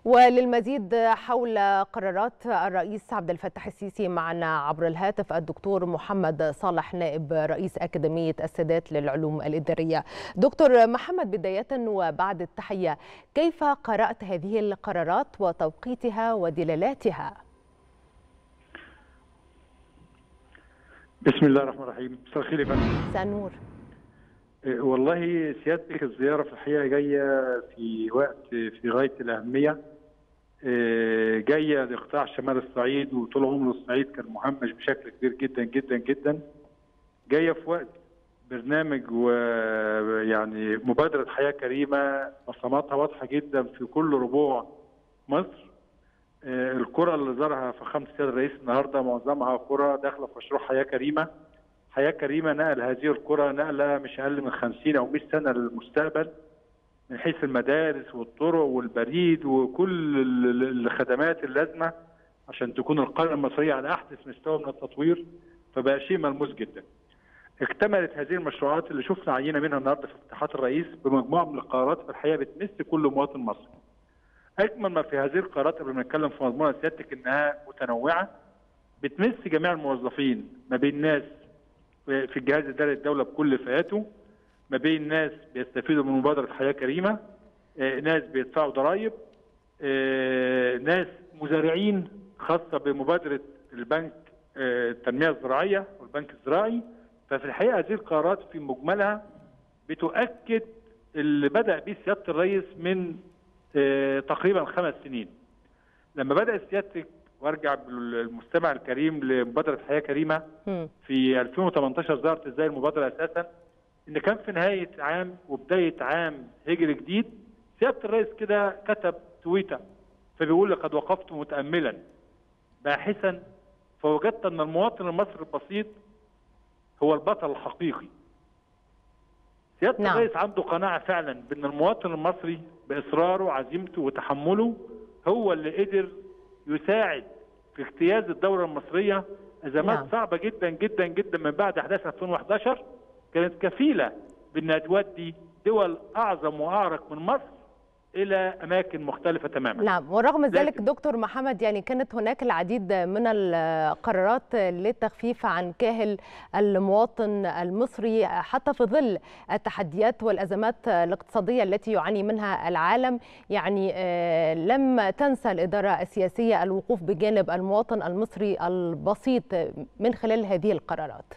وللمزيد حول قرارات الرئيس عبد الفتاح السيسي معنا عبر الهاتف الدكتور محمد صالح نائب رئيس أكاديمية السادات للعلوم الإدارية دكتور محمد بداية وبعد التحية كيف قرأت هذه القرارات وتوقيتها ودلالاتها؟ بسم الله الرحمن الرحيم مساء الخير يا فندم مساء النور والله سيادتك الزياره في الحقيقه جايه في وقت في غايه الاهميه جايه لقطاع شمال الصعيد وطول عمر الصعيد كان مهمش بشكل كبير جدا جدا جدا جايه في وقت برنامج ويعني مبادره حياه كريمه بصماتها واضحه جدا في كل ربوع مصر القرى اللي زارها فخامه السيد الرئيس النهارده معظمها قرى داخله في مشروع حياه كريمه حياه كريمه نقل هذه القرى نقله مش اقل من 50 او 100 سنه للمستقبل من حيث المدارس والطرق والبريد وكل الخدمات اللازمه عشان تكون القريه المصريه على احدث مستوى من التطوير فبقى شيء ملموس جدا. اكتملت هذه المشروعات اللي شفنا عينه منها النهارده في افتتاحات الرئيس بمجموعه من القرارات في الحقيقه بتمس كل مواطن مصري. اجمل ما في هذه القرارات قبل ما نتكلم في مضمونها سيادتك انها متنوعه بتمس جميع الموظفين ما بين ناس في الجهاز الاداري الدوله بكل فئاته ما بين ناس بيستفيدوا من مبادره حياه كريمه ناس بيدفعوا ضرائب ناس مزارعين خاصه بمبادره البنك التنميه الزراعيه والبنك الزراعي ففي الحقيقه هذه القرارات في مجملها بتؤكد اللي بدا به سياده الرئيس من تقريبا خمس سنين لما بدا سيادتك وارجع بالمستمع الكريم لمبادره حياه كريمه في 2018 ظهرت ازاي المبادره اساسا ان كان في نهايه عام وبدايه عام هجري جديد سياده الرئيس كده كتب تويته فبيقول لقد وقفت متاملا باحثا فوجدت ان المواطن المصري البسيط هو البطل الحقيقي سياده نعم. الرئيس عنده قناعه فعلا بان المواطن المصري باصراره وعزيمته وتحمله هو اللي قدر يساعد في اجتياز الدوله المصريه ازمات نعم. صعبه جدا جدا جدا من بعد احداث 2011 كانت كفيله بانها تودي دول اعظم واعرق من مصر الى اماكن مختلفه تماما. نعم ورغم ذلك دكتور محمد يعني كانت هناك العديد من القرارات للتخفيف عن كاهل المواطن المصري حتى في ظل التحديات والازمات الاقتصاديه التي يعاني منها العالم يعني لم تنسى الاداره السياسيه الوقوف بجانب المواطن المصري البسيط من خلال هذه القرارات.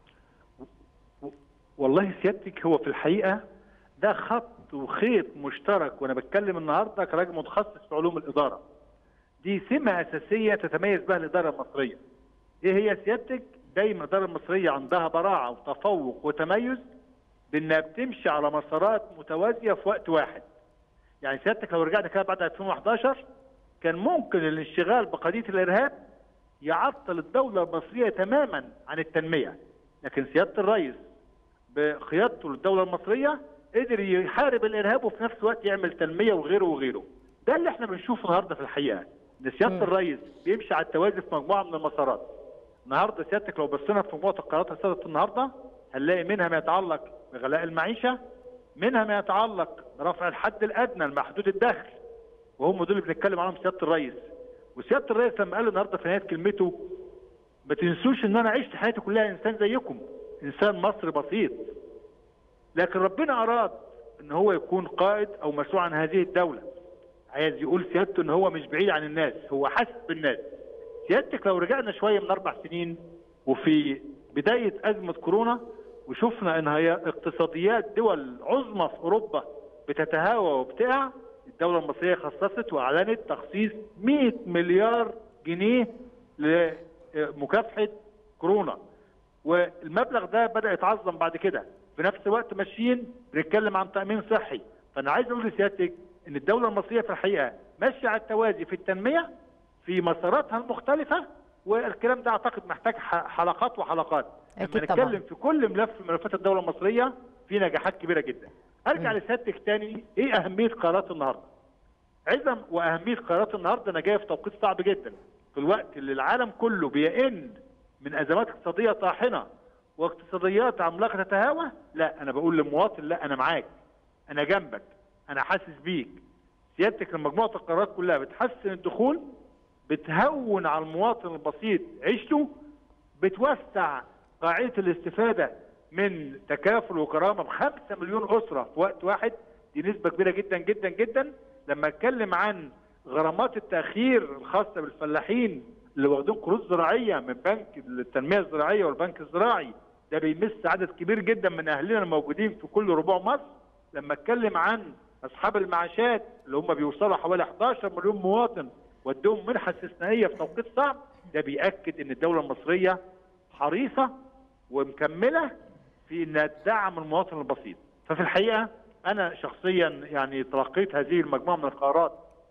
والله سيادتك هو في الحقيقه ده خط وخيط مشترك وانا بتكلم النهارده كراجل متخصص في علوم الاداره. دي سمه اساسيه تتميز بها الاداره المصريه. ايه هي سيادتك؟ دايما الاداره المصريه عندها براعه وتفوق وتميز بانها بتمشي على مسارات متوازيه في وقت واحد. يعني سيادتك لو رجعنا كده بعد 2011 كان ممكن الانشغال بقضيه الارهاب يعطل الدوله المصريه تماما عن التنميه. لكن سياده الرئيس بقيادته للدوله المصريه قدر يحارب الارهاب وفي نفس الوقت يعمل تنميه وغيره وغيره. ده اللي احنا بنشوفه النهارده في الحقيقه ان سياده الرئيس بيمشي على التوازي في مجموعه من المسارات. النهارده سيادتك لو بصينا في مجموعه القرارات اللي صدرت النهارده هنلاقي منها ما يتعلق بغلاء المعيشه، منها ما يتعلق برفع الحد الادنى لمحدود الدخل وهم دول اللي بنتكلم عنهم سياده الرئيس. وسياده الرئيس لما قال النهارده في نهايه كلمته ما تنسوش ان انا عشت حياتي كلها انسان زيكم، انسان مصري بسيط. لكن ربنا اراد ان هو يكون قائد او مسؤول عن هذه الدوله عايز يقول سيادته ان هو مش بعيد عن الناس هو حاسس بالناس سيادتك لو رجعنا شويه من اربع سنين وفي بدايه ازمه كورونا وشفنا ان هي اقتصاديات دول عظمى في اوروبا بتتهاوى وبتقع الدوله المصريه خصصت واعلنت تخصيص 100 مليار جنيه لمكافحه كورونا والمبلغ ده بدا يتعظم بعد كده في نفس الوقت ماشيين بنتكلم عن تامين صحي فانا عايز اقول لسيادتك ان الدوله المصريه في الحقيقه ماشيه على التوازي في التنميه في مساراتها المختلفه والكلام ده اعتقد محتاج حلقات وحلقات لما نتكلم في كل ملف من ملفات الدوله المصريه في نجاحات كبيره جدا ارجع لسيادتك تاني ايه اهميه قرارات النهارده عظم واهميه قرارات النهارده انا جايه في توقيت صعب جدا في الوقت اللي العالم كله بيئن من ازمات اقتصاديه طاحنه واقتصاديات عملاقه تتهاوى لا انا بقول للمواطن لا انا معاك انا جنبك انا حاسس بيك سيادتك مجموعه القرارات كلها بتحسن الدخول بتهون على المواطن البسيط عيشته بتوسع قاعده الاستفاده من تكافل وكرامه ب 5 مليون اسره في وقت واحد دي نسبه كبيره جدا جدا جدا لما اتكلم عن غرامات التاخير الخاصه بالفلاحين اللي واخدين قروض زراعيه من بنك التنميه الزراعيه والبنك الزراعي ده بيمس عدد كبير جدا من اهلنا الموجودين في كل ربوع مصر لما اتكلم عن اصحاب المعاشات اللي هم بيوصلوا حوالي 11 مليون مواطن ودهم منحه استثنائيه في توقيت صعب ده بياكد ان الدوله المصريه حريصه ومكمله في انها تدعم المواطن البسيط ففي الحقيقه انا شخصيا يعني تلقيت هذه المجموعه من القرارات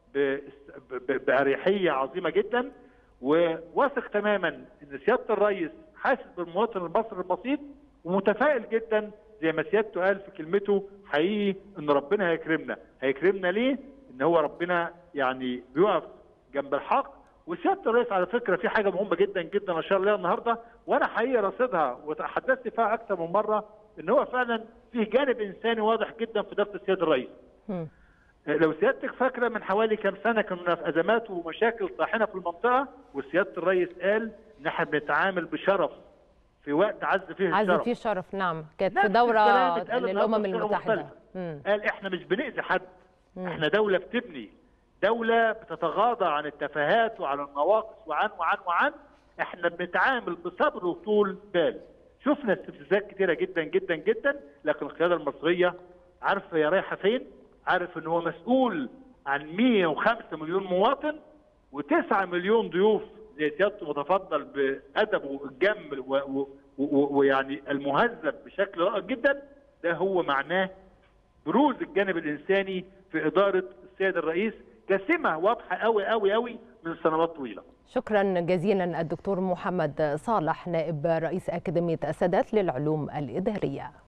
باريحيه عظيمه جدا وواثق تماما ان سياده الرئيس حاسس بالمواطن المصري البسيط ومتفائل جدا زي ما سيادته قال في كلمته حقيقي ان ربنا هيكرمنا هيكرمنا ليه ان هو ربنا يعني بيقف جنب الحق وسياده الرئيس على فكره في حاجه مهمه جدا جدا اشار ليها النهارده وانا حقيقي راصدها وتحدثت فيها اكثر من مره ان هو فعلا فيه جانب انساني واضح جدا في ضغط السيد الرئيس. م. لو سيادتك فاكره من حوالي كام سنه كنا في ازمات ومشاكل طاحنه في المنطقه وسياده الرئيس قال ان احنا بنتعامل بشرف في وقت عز فيه عز الشرف فيه شرف نعم كانت في دوره للامم المتحده قال احنا مش بنأذي حد م. احنا دوله بتبني دوله بتتغاضى عن التفاهات وعن النواقص وعن وعن وعن احنا بنتعامل بصبر وطول بال شفنا استفزازات كتيره جدا جدا جدا لكن القياده المصريه عارفه هي رايحه فين عارف ان هو مسؤول عن 105 مليون مواطن و9 مليون ضيوف زي سيادته متفضل بادبه الجم ويعني المهذب بشكل رائع جدا ده هو معناه بروز الجانب الانساني في اداره السيد الرئيس كسمه واضحه قوي قوي قوي من سنوات طويله. شكرا جزيلا الدكتور محمد صالح نائب رئيس اكاديميه السادات للعلوم الاداريه.